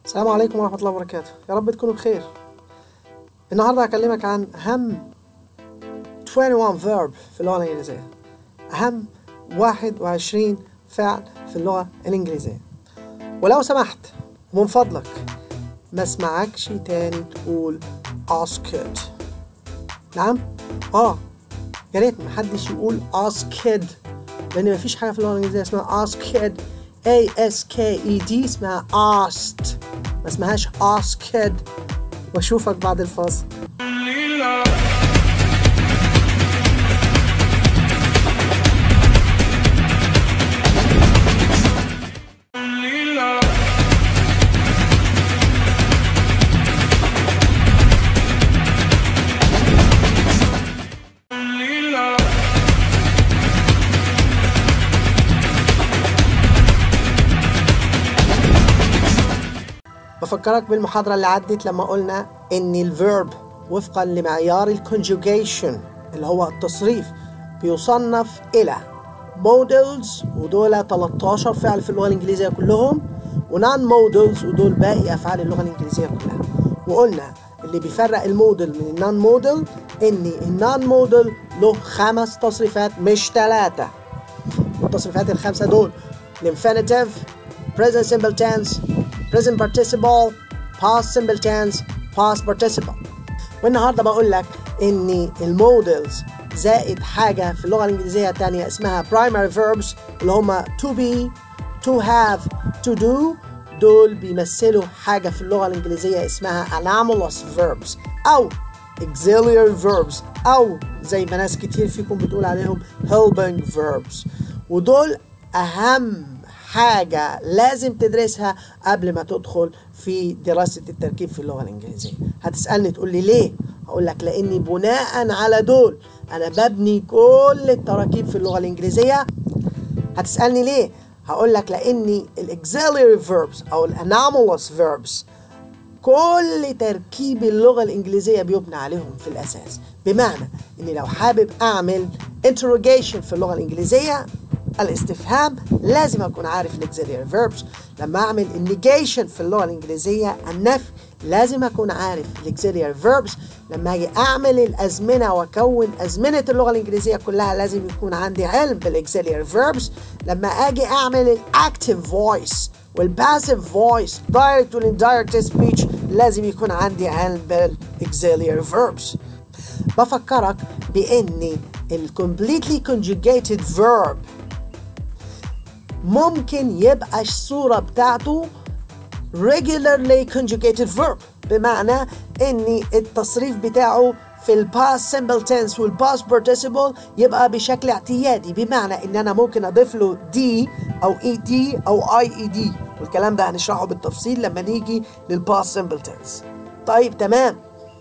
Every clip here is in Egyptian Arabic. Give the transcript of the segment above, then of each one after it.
السلام عليكم ورحمة الله وبركاته يا رب تكونوا بخير النهاردة هكلمك عن أهم 21 verb في اللغة الإنجليزية أهم 21 فعل في اللغة الإنجليزية ولو سمحت ومن فضلك ما اسمعكش تاني تقول asked نعم اه يا ريت محدش يقول asked لأن مفيش حاجة في اللغة الإنجليزية اسمها asked A S K E D اسمها asked ما اسمهاش asked واشوفك بعد الفاصل بفكرك بالمحاضرة اللي عدت لما قلنا إن الفيرب وفقا لمعيار الكونجوجيشن اللي هو التصريف بيصنف إلى مودلز ودول 13 فعل في اللغة الإنجليزية كلهم ونان مودلز ودول باقي أفعال اللغة الإنجليزية كلها وقلنا اللي بيفرق الموديل من النان موديل إن النان موديل له خمس تصريفات مش ثلاثة والتصريفات الخمسة دول الانفينيتيف present simple tense present participle past simple tense past participle والنهارده بقول لك ان المودلز زائد حاجه في اللغه الانجليزيه الثانيه اسمها primary verbs اللي هما to be to have to do دول بيمثلوا حاجه في اللغه الانجليزيه اسمها anomalous verbs او auxiliary verbs او زي ما ناس كتير فيكم بتقول عليهم helping verbs ودول اهم حاجة لازم تدرسها قبل ما تدخل في دراسة التركيب في اللغة الإنجليزية هتسألني تقول لي ليه؟ هقول لك لأني بناء على دول أنا ببني كل التراكيب في اللغة الإنجليزية هتسألني ليه؟ هقول لك لأني الأكسيلري verbs أو الأنامولوس verbs كل تركيب اللغة الإنجليزية بيبنى عليهم في الأساس بمعنى إني لو حابب أعمل interrogation في اللغة الإنجليزية الاستفهام لازم اكون عارف الاكسيلري فيربس لما اعمل النيجيشن في اللغه الانجليزيه النفي لازم اكون عارف الاكسيلري فيربس لما اجي اعمل الازمنه واكون ازمنه اللغه الانجليزيه كلها لازم يكون عندي علم بالاكسيلري فيربس لما اجي اعمل الاكتيف فويس والباسيف فويس دايركت والاندايركت سبيتش لازم يكون عندي علم بالاكسيلري فيربس بفكرك بان الكومبليتلي conjugated verb ممكن يبقى الصورة بتاعته regularly conjugated verb بمعنى ان التصريف بتاعه في الباست simple tense والباست participle يبقى بشكل اعتيادي بمعنى ان انا ممكن اضيف له دي او اي دي او اي اي دي والكلام ده هنشرحه بالتفصيل لما نيجي للباست simple tense طيب تمام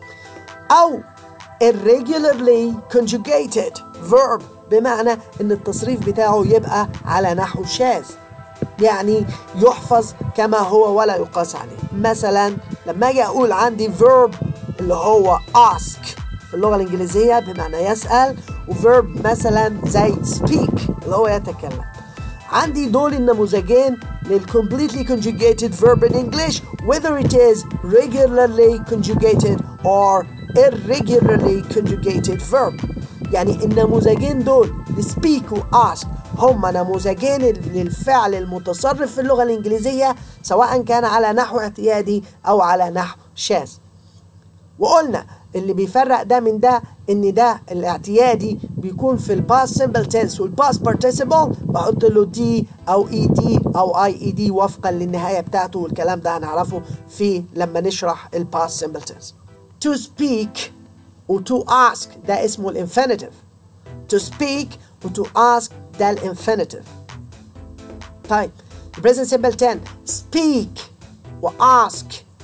او irregularly conjugated verb بمعنى ان التصريف بتاعه يبقى على نحو شاذ يعني يحفظ كما هو ولا يقاس عليه مثلا لما اجي اقول عندي verb اللي هو ask في اللغة الإنجليزية بمعنى يسأل وverb مثلا زي speak اللي هو يتكلم عندي دول النموذجين للcompletely conjugated verb in English whether it is regularly conjugated or irregularly conjugated verb يعني النموذجين دول speak و ask هما نموذجين للفعل المتصرف في اللغة الإنجليزية سواء كان على نحو اعتيادي أو على نحو شاذ وقلنا اللي بيفرق ده من ده ان ده الاعتيادي بيكون في الباست سمبل تنس والباست بارتيسيبل بحط له دي او اي دي او اي اي دي وفقا للنهايه بتاعته والكلام ده هنعرفه في لما نشرح الباست سمبل تنس to speak و to ask ده اسمه الانفينيتيف to speak و to ask ده الانفينيتيف طيب present simple tense speak و ask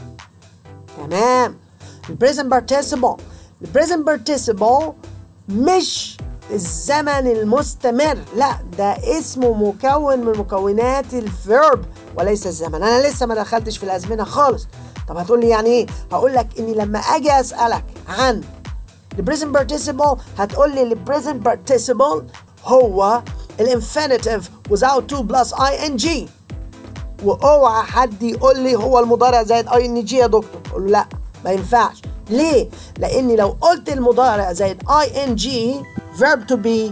تمام present participle present participle مش الزمن المستمر لا ده اسمه مكون من مكونات الفيرب وليس الزمن انا لسه ما دخلتش في الازمنه خالص طب هتقول لي يعني ايه هقول لك اني لما اجي اسالك عن البريزنت participle هتقول لي البريزنت participle هو الانفينيتيف without 2 plus ing واوعى حد يقول لي هو المضارع زائد اي ان جي يا دكتور اقول له لا ما ينفعش ليه لاني لو قلت المضارع زائد اي ان جي verb to be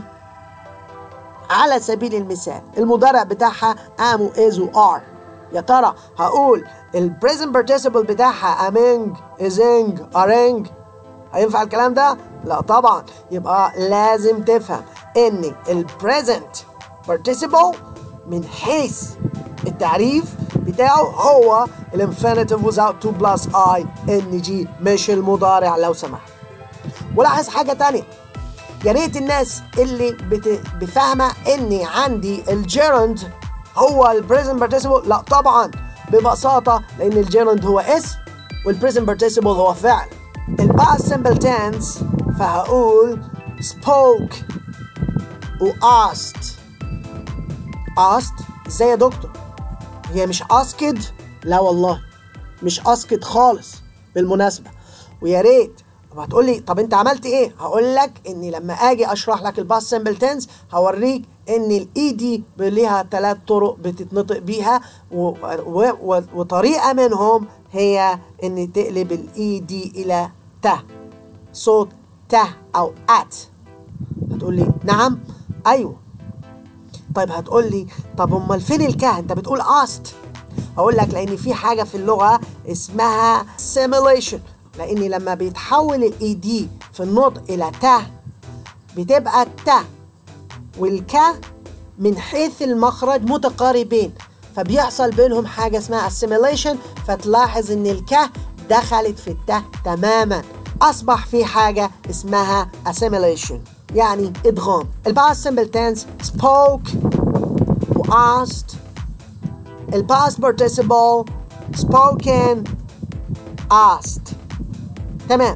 على سبيل المثال المضارع بتاعها am و is و are يا ترى هقول ال present participle بتاعها aming ising aring هينفع الكلام ده؟ لا طبعا يبقى لازم تفهم ان ال present participle من حيث التعريف بتاعه هو الانفينيتيف without 2 plus i n g مش المضارع لو سمحت ولاحظ حاجة تانية يا ريت الناس اللي بت... بفاهمة اني عندي الجيرند هو البريزنت بارتيسيبل لا طبعا ببساطة لان الجيرند هو اسم والبريزنت بارتيسيبل هو فعل الباست سمبل تنس فهقول spoke و asked asked ازاي يا دكتور هي مش asked لا والله مش asked خالص بالمناسبة ويا ريت طب هتقول لي طب انت عملت ايه هقول لك اني لما اجي اشرح لك الباست سمبل تنس هوريك ان الاي دي ليها ثلاث طرق بتتنطق بيها و... و... و... وطريقه منهم هي ان تقلب الاي دي الى ت صوت ت او ات هتقول لي نعم ايوه طيب هتقول لي طب امال فين الكه انت بتقول asked اقول لك لان في حاجه في اللغه اسمها simulation لان لما بيتحول الاي دي في النطق الى ت بتبقى الت والك من حيث المخرج متقاربين فبيحصل بينهم حاجه اسمها assimilation فتلاحظ ان الك دخلت في الت تماما اصبح في حاجه اسمها assimilation يعني ادغام الباست simple tense spoke و asked الباست participle spoken asked تمام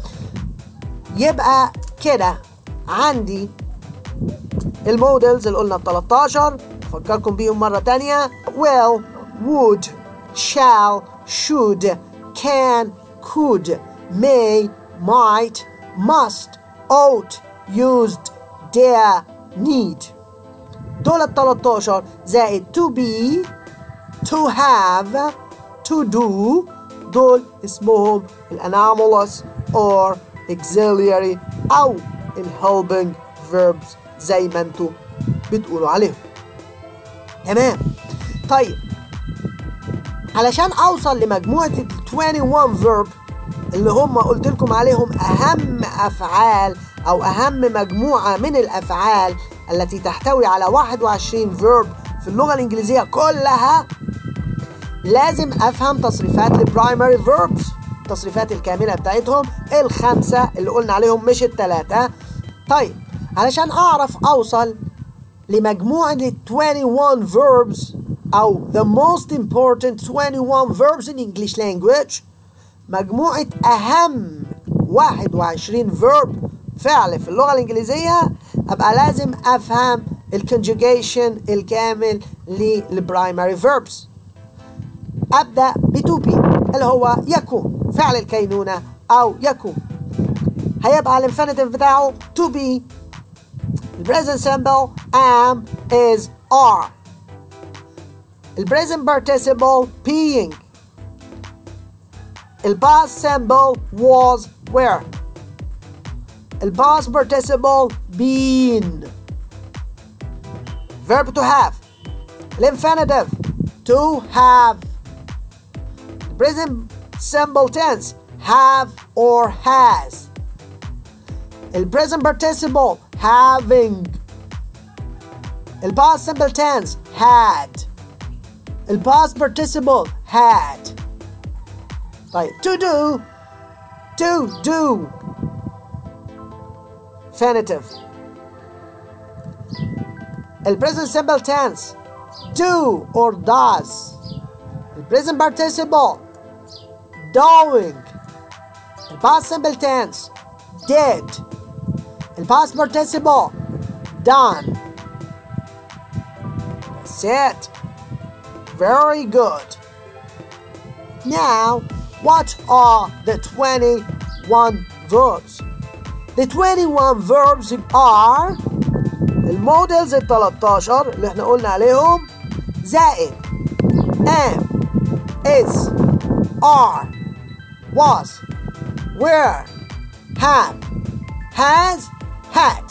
يبقى كده عندي المودلز اللي قلنا ال 13 افكركم بيهم مره تانية will would shall should can could may might must ought used dare need دول ال 13 زائد to be to have to do دول اسمهم الانامولس or auxiliary او الhelping verbs زي ما انتوا بتقولوا عليهم تمام طيب علشان اوصل لمجموعة ال 21 verb اللي هم قلت لكم عليهم اهم افعال او اهم مجموعة من الافعال التي تحتوي على 21 verb في اللغة الانجليزية كلها لازم افهم تصريفات البرايمري فيربس التصريفات الكامله بتاعتهم الخمسه اللي قلنا عليهم مش الثلاثه طيب علشان اعرف اوصل لمجموعه ال 21 verbs او the most important 21 verbs in English language مجموعه اهم 21 verb فعل في اللغه الانجليزيه ابقى لازم افهم الكونجوجيشن الكامل للبرايمري verbs ابدا ب to be اللي هو يكون فعل الكينونه او يكون هيبقى الانفينيتيف بتاعه to be البريزنت simple am is are البريزنت participle being الباست simple was were الباست participle been verb to have الانفينيتيف to have present simple tense have or has the present participle having the past simple tense had the past participle had طيب to do to do infinitive the present simple tense do or does the present participle doing the past simple tense did the past participle done that's it very good now what are the 21 verbs the 21 verbs are المودلز ال 13 اللي احنا قلنا عليهم زائد am is are was were have has had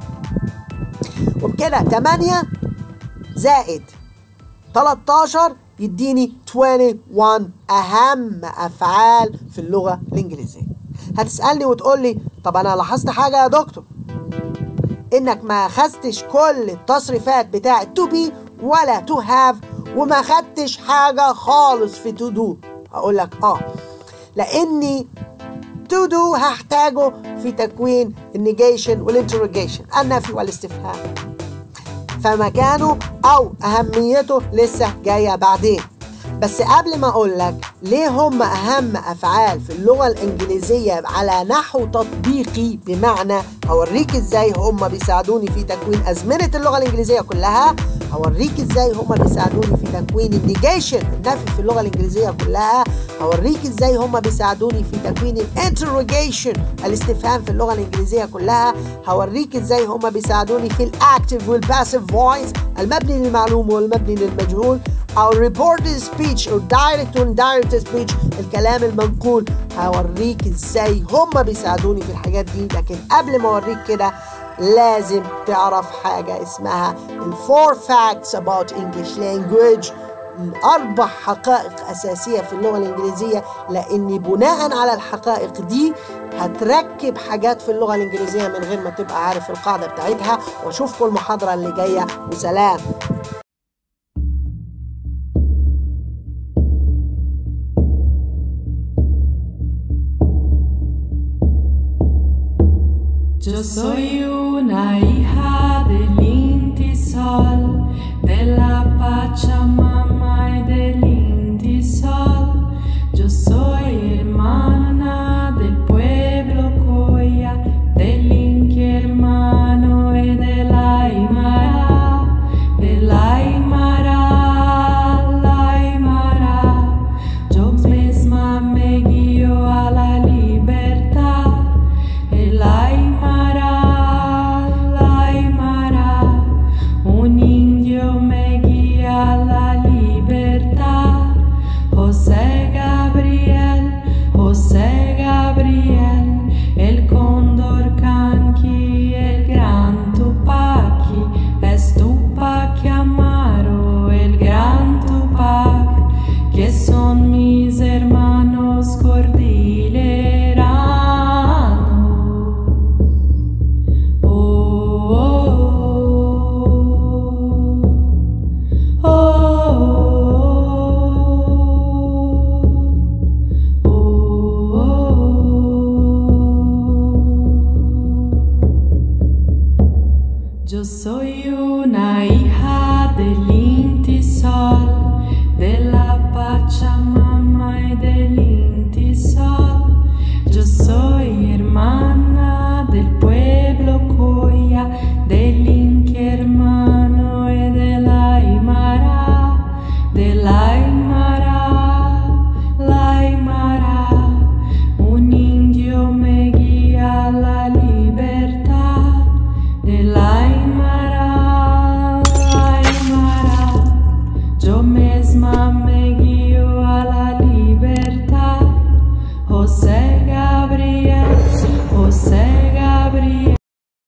وبكده 8 زائد 13 يديني 21 أهم أفعال في اللغة الإنجليزية هتسألني وتقول لي طب أنا لاحظت حاجة يا دكتور إنك ما أخذتش كل التصريفات بتاعة to be ولا to have وما خدتش حاجة خالص في to do هقول لك آه لأني to do هحتاجه في تكوين النيجيشن والانتروجيشن النفي والاستفهام فمكانه او اهميته لسه جايه بعدين بس قبل ما اقول لك ليه هم اهم افعال في اللغه الانجليزيه على نحو تطبيقي بمعنى هوريك ازاي هم بيساعدوني في تكوين ازمنه اللغه الانجليزيه كلها هوريك ازاي هم بيساعدوني في تكوين النيجيشن النفي في اللغه الانجليزيه كلها هوريك ازاي هم بيساعدوني في تكوين الانتروجيشن الاستفهام في اللغه الانجليزيه كلها هوريك ازاي هم بيساعدوني في الاكتف والباسيف فويس المبني للمعلوم والمبني للمجهول او reported speech or direct or indirect speech الكلام المنقول هوريك ازاي هم بيساعدوني في الحاجات دي لكن قبل ما اوريك كده لازم تعرف حاجة اسمها ال four facts about English language الأربع حقائق أساسية في اللغة الإنجليزية لأن بناء على الحقائق دي هتركب حاجات في اللغة الإنجليزية من غير ما تبقى عارف القاعدة بتاعتها وأشوفكم المحاضرة اللي جاية وسلام Yo soy una hija del Inti Sol, de la Pachamama y del Inti Sol. Yo soy hermana del pueblo Coya, del Inti hermano y de la Aymara, de la Aymara, la Aymara. Yo misma me guío a la libertad. El Aymara, la Aymara, un indio me guía a la libertad. José Gabriel, José